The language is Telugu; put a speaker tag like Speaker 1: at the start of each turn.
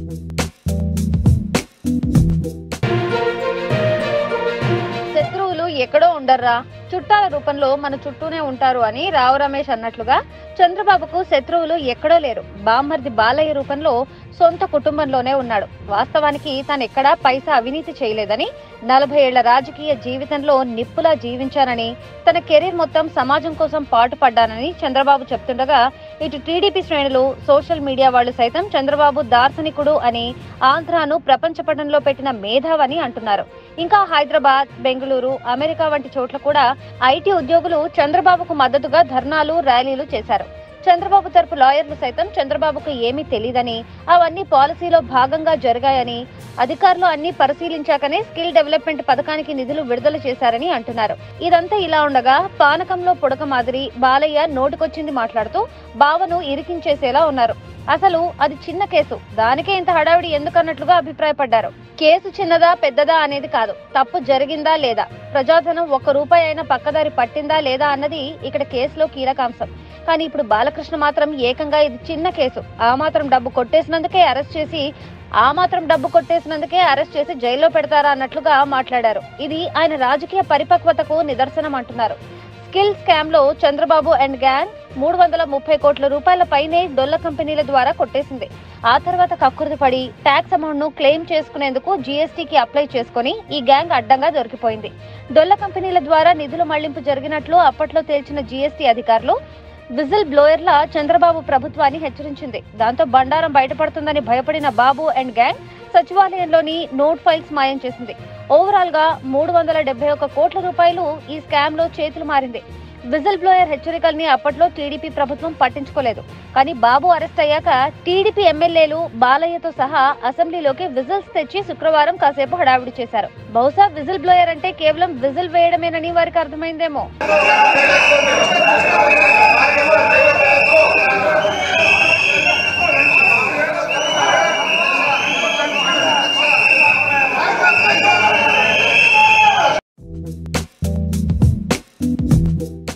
Speaker 1: శత్రువులు ఎక్కడో ఉండర్రా చుట్టాల రూపంలో మన చుట్టూనే ఉంటారు అని రావు రమేష్ అన్నట్లుగా చంద్రబాబుకు శత్రువులు ఎక్కడో లేరు బామ్మర్ది బాలయ్య రూపంలో సొంత కుటుంబంలోనే ఉన్నాడు వాస్తవానికి తాను ఎక్కడా పైసా అవినీతి చేయలేదని నలభై ఏళ్ల రాజకీయ జీవితంలో నిప్పులా జీవించానని తన కెరీర్ మొత్తం సమాజం కోసం పాటుపడ్డానని చంద్రబాబు చెప్తుండగా ఇటు టీడీపీ శ్రేణులు సోషల్ మీడియా వాళ్ళు సైతం చంద్రబాబు దార్శనికుడు అని ఆంధ్రాను ప్రపంచ పటంలో పెట్టిన మేధావని అంటున్నారు ఇంకా హైదరాబాద్ బెంగళూరు అమెరికా వంటి చోట్ల కూడా ఐటీ ఉద్యోగులు చంద్రబాబుకు మద్దతుగా ధర్నాలు ర్యాలీలు చేశారు చంద్రబాబు తరపు లాయర్లు సైతం చంద్రబాబుకు ఏమీ తెలియదని అవన్నీ పాలసీలో భాగంగా జరిగాయని అధికారులు అన్ని పరిశీలించాకనే స్కిల్ డెవలప్మెంట్ పథకానికి నిధులు విడుదల చేశారని అంటున్నారు ఇదంతా ఇలా ఉండగా పానకంలో పుడక మాదిరి బాలయ్య నోటికొచ్చింది మాట్లాడుతూ బావను ఇరికించేసేలా ఉన్నారు అసలు అది చిన్న కేసు దానికే ఇంత హడావిడి ఎందుకన్నట్లుగా అభిప్రాయపడ్డారు కేసు చిన్నదా పెద్దదా అనేది కాదు తప్పు జరిగిందా లేదా ప్రజాధనం ఒక్క రూపాయి అయినా పక్కదారి పట్టిందా లేదా అన్నది ఇక్కడ కేసులో కీలకాంశం కానీ ఇప్పుడు బాలకృష్ణ మాత్రం ఏకంగా ఇది చిన్న కేసు ఆ మాత్రం డబ్బు కొట్టేసినందుకే అరెస్ట్ చేసి ఆ మాత్రం డబ్బు కొట్టేసినందుకే అరెస్ట్ చేసి జైల్లో పెడతారా అన్నట్లుగా మాట్లాడారు ఇది ఆయన రాజకీయ పరిపక్వతకు నిదర్శనం అంటున్నారు స్కిల్ స్కామ్ లో చంద్రబాబు అండ్ గ్యాంగ్ మూడు వందల ముప్పై కోట్ల రూపాయల పైనే డొల్ల కంపెనీల ద్వారా కొట్టేసింది ఆ తర్వాత కక్కుర్తి పడి ట్యాక్స్ అమౌంట్ ను క్లెయిమ్ చేసుకునేందుకు జీఎస్టీకి అప్లై చేసుకుని ఈ గ్యాంగ్ అడ్డంగా దొరికిపోయింది డొల్ల కంపెనీల ద్వారా నిధుల మళ్లింపు జరిగినట్లు అప్పట్లో తేల్చిన జీఎస్టీ అధికారులు విజిల్ బ్లోయర్ల చంద్రబాబు ప్రభుత్వాన్ని హెచ్చరించింది దాంతో బండారం బయటపడుతుందని భయపడిన బాబు అండ్ గ్యాంగ్ సచివాలయంలోని నోట్ ఫైల్స్ మాయం చేసింది ఓవరాల్ గా మూడు వందల డెబ్బై ఒక్క కోట్ల రూపాయలు ఈ స్కామ్ లో చేతులు మారింది విజిల్ బ్లోయర్ హెచ్చరికల్ని అప్పట్లో టీడీపీ ప్రభుత్వం పట్టించుకోలేదు కానీ బాబు అరెస్ట్ అయ్యాక టీడీపీ ఎమ్మెల్యేలు బాలయ్యతో సహా అసెంబ్లీలోకి విజిల్స్ తెచ్చి శుక్రవారం కాసేపు హడావిడి చేశారు బహుశా విజిల్ బ్లోయర్ అంటే కేవలం విజిల్ వేయడమేనని వారికి అర్థమైందేమో
Speaker 2: ¡Vamos!